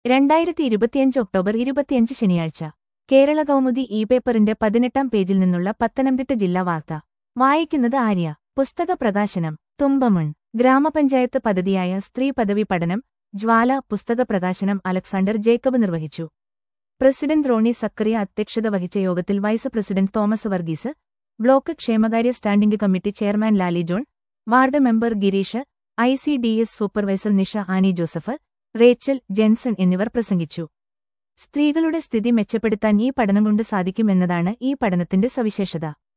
രണ്ടായിരത്തി ഇരുപത്തിയഞ്ച് ഒക്ടോബർ ഇരുപത്തിയഞ്ച് ശനിയാഴ്ച കേരള കൗമുദി ഇ പേപ്പറിന്റെ പതിനെട്ടാം പേജിൽ നിന്നുള്ള പത്തനംതിട്ട ജില്ലാ വാർത്ത വായിക്കുന്നത് ആര്യ പുസ്തക പ്രകാശനം തുമ്പമൺ ഗ്രാമപഞ്ചായത്ത് പദ്ധതിയായ സ്ത്രീ പദവി പഠനം ജ്വാല പുസ്തക പ്രകാശനം അലക്സാണ്ടർ ജേക്കബ് നിർവഹിച്ചു പ്രസിഡന്റ് റോണി സക്കറിയ അധ്യക്ഷത വഹിച്ച യോഗത്തിൽ vice president Thomas Varghese block ക്ഷേമകാര്യ standing committee chairman Lali John ward member Gireesh I C D S supervisor Nisha Annie Joseph Rachel Jenson എന്നിവർ പ്രസംഗിച്ചു സ്ത്രീകളുടെ സ്ഥിതി മെച്ചപ്പെടുത്താൻ ഈ പഠനം കൊണ്ട് സാധിക്കുമെന്നതാണ് ഈ പഠനത്തിന്റെ സവിശേഷത